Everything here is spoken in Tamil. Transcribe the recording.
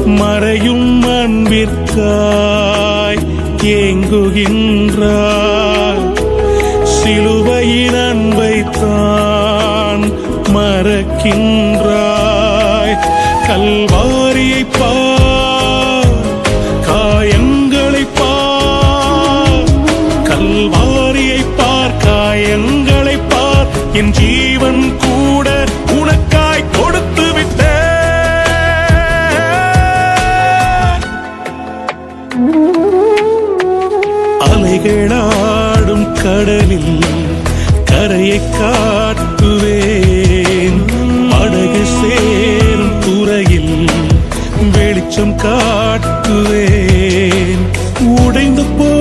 மறையும் அன்பிற்காய் ஏங்குகின்றாய் சிலுவையின் அன்பைத்தான் மறக்கின்றாய் கல்வாரியை பார் காயங்களை பார் கல்வாரியை பார் காயங்களை பார் என் ஜீவன் கூட உனக்காய் கொடுத்து விட்டேன் அலைகளாடும் கடலில் கரையை காட்டுவேன் படகு சேரும் துறையில் வெளிச்சம் காட்டுவேன் உடைந்து போ